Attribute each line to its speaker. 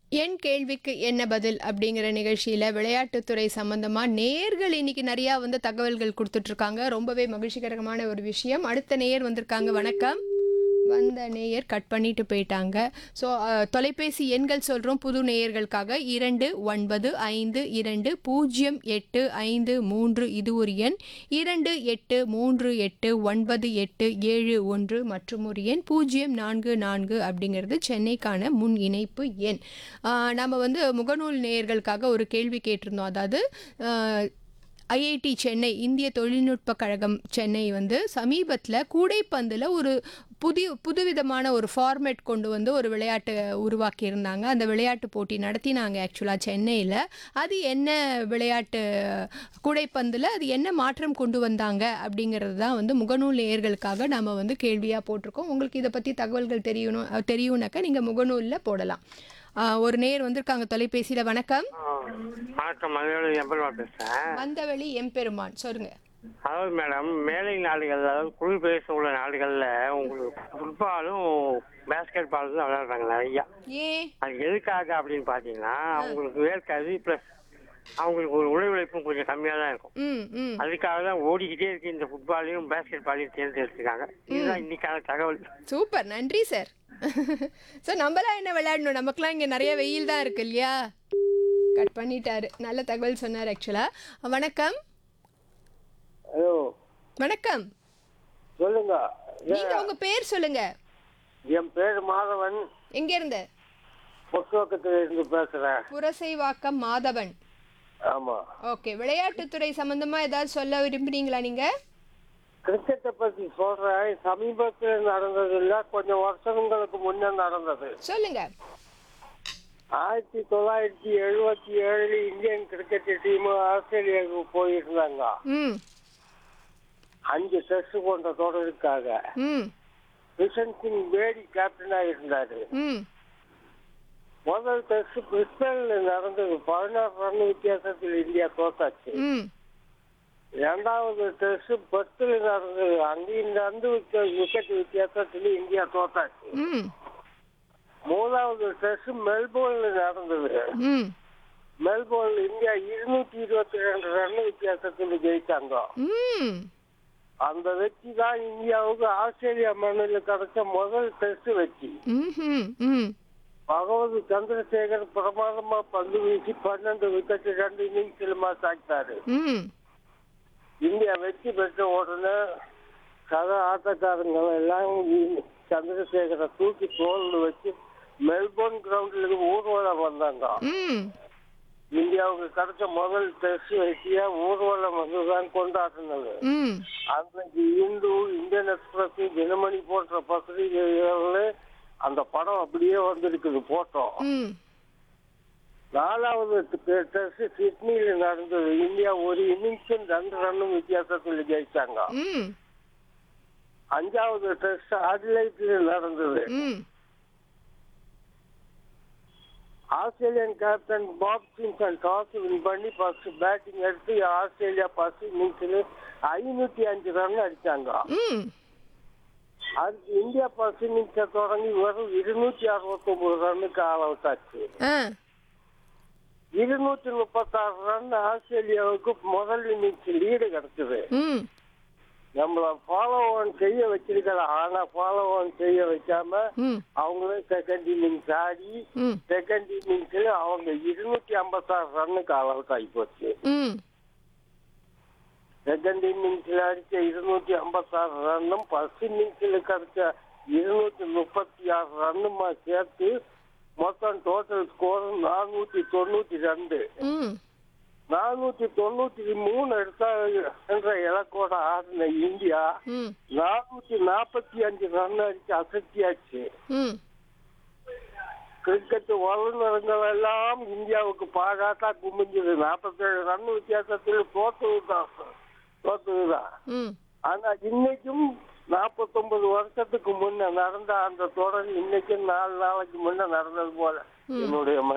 Speaker 1: என் கேள்விக்கு என்ன பதில் அப்படிங்கிற நிகழ்ச்சியில் விளையாட்டுத்துறை சம்பந்தமாக நேர்கள் இன்னைக்கு நிறையா வந்து தகவல்கள் கொடுத்துட்ருக்காங்க ரொம்பவே மகிழ்ச்சிகரமான ஒரு விஷயம் அடுத்த நேயர் வந்திருக்காங்க வணக்கம் வந்த நேயர் கட் பண்ணிட்டு போயிட்டாங்க ஸோ தொலைபேசி எண்கள் சொல்கிறோம் புது நேயர்களுக்காக இரண்டு ஒன்பது ஐந்து இரண்டு பூஜ்ஜியம் எட்டு ஐந்து மூன்று இது ஒரு எண் இரண்டு எட்டு மூன்று எட்டு ஒன்பது எட்டு ஏழு ஒன்று மற்றும் ஒரு எண் பூஜ்ஜியம் நான்கு நான்கு அப்படிங்கிறது சென்னைக்கான முன் இணைப்பு எண் ஆஹ் நம்ம வந்து முகநூல் நேயர்களுக்காக ஒரு கேள்வி கேட்டிருந்தோம் அதாவது ஆஹ், ஐஐடி சென்னை இந்திய தொழில்நுட்ப கழகம் சென்னை வந்து சமீபத்தில் கூடைப்பந்தில் ஒரு புதிய புதுவிதமான ஒரு ஃபார்மேட் கொண்டு வந்து ஒரு விளையாட்டு உருவாக்கியிருந்தாங்க அந்த விளையாட்டு போட்டி நடத்தினாங்க ஆக்சுவலாக சென்னையில் அது என்ன விளையாட்டு கூடைப்பந்தில் அது என்ன மாற்றம் கொண்டு வந்தாங்க அப்படிங்கிறது தான் வந்து முகநூல் நேயர்களுக்காக நம்ம வந்து கேள்வியாக போட்டிருக்கோம் உங்களுக்கு இதை பற்றி தகவல்கள் தெரியணும் தெரியும்னாக்கா நீங்கள் முகநூலில் போடலாம் ஆஹ், ஒரு நேயர் வந்திருக்காங்க தொலைபேசியில் வணக்கம்
Speaker 2: ஆ, வணக்கம் மதுரை எம்பெருமா பேசுறேன்
Speaker 1: வந்தவழி எம்பெருமான் சொல்லுங்க
Speaker 2: அதாவது மேடம் மேலை நாடுகள் அதாவது குளிர் பிரதேசம் உள்ள நாடுகள்ல உங்களுக்கு ஃபுட்பாலும் பேஸ்கெட் பாலும் தான் விளையாடுறாங்க நிறையா
Speaker 1: ஏன்
Speaker 2: அது எதுக்காக அப்படின்னு பாத்தீங்கன்னா அவங்களுக்கு வேர்க்காது பிளஸ் அவங்களுக்கு ஒரு உழை உழைப்பும் கொஞ்சம் கம்மியா தான் இருக்கும்
Speaker 1: ம் ம்
Speaker 2: அதுக்காக தான் ஓடிக்கிட்டே இருக்கு இந்த ஃபுட்பாலையும் பேஸ்கெட் பாலையும் தேர்ந்தெடுத்துருக்காங்க இதுதான் இன்னைக்கான தகவல்
Speaker 1: சூப்பர் நன்றி சார் ஸோ நம்மளாம் என்ன விளையாடணும் நமக்குலாம் இங்கே நிறைய வெயில் தான் இருக்கு இல்லையா கட் பண்ணிட்டாரு நல்ல தகவல் சொன்னார் ஆக்சுவலாக வணக்கம்
Speaker 3: ஹலோ
Speaker 1: வணக்கம்
Speaker 3: சொல்லுங்க
Speaker 1: நீங்க உங்க பேர் சொல்லுங்க
Speaker 3: என் பேர் மாதவன்
Speaker 1: எங்க இருந்து
Speaker 3: புத்தகத்துல இருந்து பேசுறேன்
Speaker 1: புரசைவாக்கம் மாதவன்
Speaker 3: ஆமா
Speaker 1: ஓகே விளையாட்டுத்துறை சம்பந்தமா ஏதாவது சொல்ல விரும்புறீங்களா நீங்க
Speaker 3: கிரிக்கெட்டை பத்தி சொல்றேன் சமீபத்தில் நடந்தது இல்ல கொஞ்சம் வருஷங்களுக்கு முன்ன நடந்தது
Speaker 1: சொல்லுங்க
Speaker 3: ஆயிரத்தி தொள்ளாயிரத்தி எழுபத்தி ஏழுல இந்தியன் கிரிக்கெட் டீம் ஆஸ்திரேலியாவுக்கு போயிருந்தாங்க
Speaker 1: ம்
Speaker 3: அஞ்சு டெஸ்ட் கொண்ட தொடருக்காக
Speaker 1: ம்
Speaker 3: கிஷன் சிங் பேடி கேப்டனா இருந்தாரு
Speaker 1: ம்
Speaker 3: முதல் டெஸ்ட் பிரிஸ்டல்ல நடந்தது பதினாறு ரன் வித்தியாசத்தில் இந்தியா தோத்தாச்சு
Speaker 1: ம்
Speaker 3: இரண்டாவது டெஸ்ட் பத்தில் நடந்தது அங்கேயும் நடந்து விக்கெட் வித்தியாசத்தில் இந்தியா தோத்தாச்சு
Speaker 1: ம்
Speaker 3: மூணாவது டெஸ்ட் மெல்போர்ன்ல நடந்தது
Speaker 1: ம்
Speaker 3: மெல்போர்ன்ல இந்தியா இருநூத்தி இருபத்தி ரெண்டு ரன் வித்தியாசத்தில் ஜெயிச்சாங்க
Speaker 1: ம்
Speaker 3: அந்த வெற்றி தான் இந்தியாவுக்கு ஆஸ்திரேலியா மண்ணில் கிடைச்ச முதல் டெஸ்ட் வெற்றி
Speaker 1: ம் ம்
Speaker 3: பகவத் சந்திரசேகர் பிரமாதமா பந்து வீசி பன்னெண்டு விக்கெட் ரெண்டு இன்னிங்ஸ்ல சாய்த்தாரு
Speaker 1: ம்
Speaker 3: இந்தியா வெற்றி பெற்ற உடனே சக ஆட்டக்காரங்க எல்லாம் இ- சந்திரசேகரை தூக்கி தோல்ல வச்சு மெல்போர்ன் கிரவுண்ட்ல ஊர்வலம் வந்தாங்க
Speaker 1: ம்
Speaker 3: இந்தியாவுக்கு கிடைச்ச முதல் டெஸ்ட் வெற்றியா ஊர்வலம் வந்துதான் கொண்டாடினது
Speaker 1: ம்
Speaker 3: அன்றைக்கு இந்து இந்தியன் எக்ஸ்பிரஸ் தினமணி போன்ற பத்திரிகைகள்ல அந்த படம் அப்படியே வந்திருக்குது போட்டோம்
Speaker 1: ம்
Speaker 3: நாலாவது டெஸ்ட் சிட்னியில நடந்தது இந்தியா ஒரு இன்னிங்ஸும் ரெண்டு ரன்னும் வித்தியாசத்தில் ஜெயிச்சாங்க
Speaker 1: ம்
Speaker 3: அஞ்சாவது டெஸ்ட் அடிலைட்ல நடந்தது
Speaker 1: ம்
Speaker 3: Australian captain Bob Simpson toss win பண்ணி ஃபர்ஸ்ட் பேட்டிங் எடுத்து ஆஸ்திரேலியா ஃபர்ஸ்ட் இன்னிங்ஸ்ல ஐநூத்தி அஞ்சு ரன் அடிச்சாங்க
Speaker 1: ம்
Speaker 3: அதுக்கு இந்தியா ஃபர்ஸ்ட் இன்னிங்ஸை தொடங்கி வெறும் இருநூத்தி அறுபத்தி ஒன்பது ரன்னுக்கு ஆல் அவுட் ஆச்சு
Speaker 1: ஆ
Speaker 3: இருநூத்தி முப்பத்தாறு ரன் ஆஸ்திரேலியாவுக்கு முதல் இன்னிங்ஸ் லீடு கிடைச்சது
Speaker 1: ம்
Speaker 3: நம்மள ஃபாலோ ஆன் செய்ய வச்சிருக்கலாம் ஆனா ஃபாலோ ஆன் செய்ய வைக்காம
Speaker 1: ம்
Speaker 3: அவங்களும் செகண்ட் இன்னிங்ஸ் ஆடி
Speaker 1: ம்
Speaker 3: செகண்ட் இன்னிங்ஸ்ல அவங்க இருநூத்தி ஐம்பத்தாறு ரன்னுக்கு ஆல் அவுட் ஆகி போச்சு
Speaker 1: ம்
Speaker 3: செகண்ட் இன்னிங்ஸ்ல அடிச்ச இருநூத்தி ஐம்பத்தாறு ரன்னும் ஃபர்ஸ்ட் இன்னிங்ஸ்ல கிடைச்ச இருநூத்தி முப்பத்தி ஆறு ரன்னுமா சேர்த்து மொத்தம் டோட்டல் ஸ்கோர் நானூத்தி தொண்ணூத்தி ரெண்டு
Speaker 1: ம்
Speaker 3: நானூத்தி தொண்ணூத்தி மூணு எடுத்தா என்ற இலக்கோட ஆடின இந்தியா
Speaker 1: ம்
Speaker 3: நானூத்தி நாற்பத்தி அஞ்சு ரன் அடிச்சு அசத்தியாச்சு
Speaker 1: ம்
Speaker 3: கிரிக்கெட் வல்லுநர்கள் எல்லாம் இந்தியாவுக்கு பாகாட்டா குமிஞ்சது நாற்பத்தேழு ரன் வித்தியாசத்தில் தோத்துதான் தோத்துதான்
Speaker 1: ம்
Speaker 3: ஆனா இன்னைக்கும் நாற்பத்தொன்பது வருஷத்துக்கு முன்ன நடந்த அந்த தொடர் இன்னைக்கும் நாலு நாளைக்கு முன்ன நடந்தது போல என்னுடைய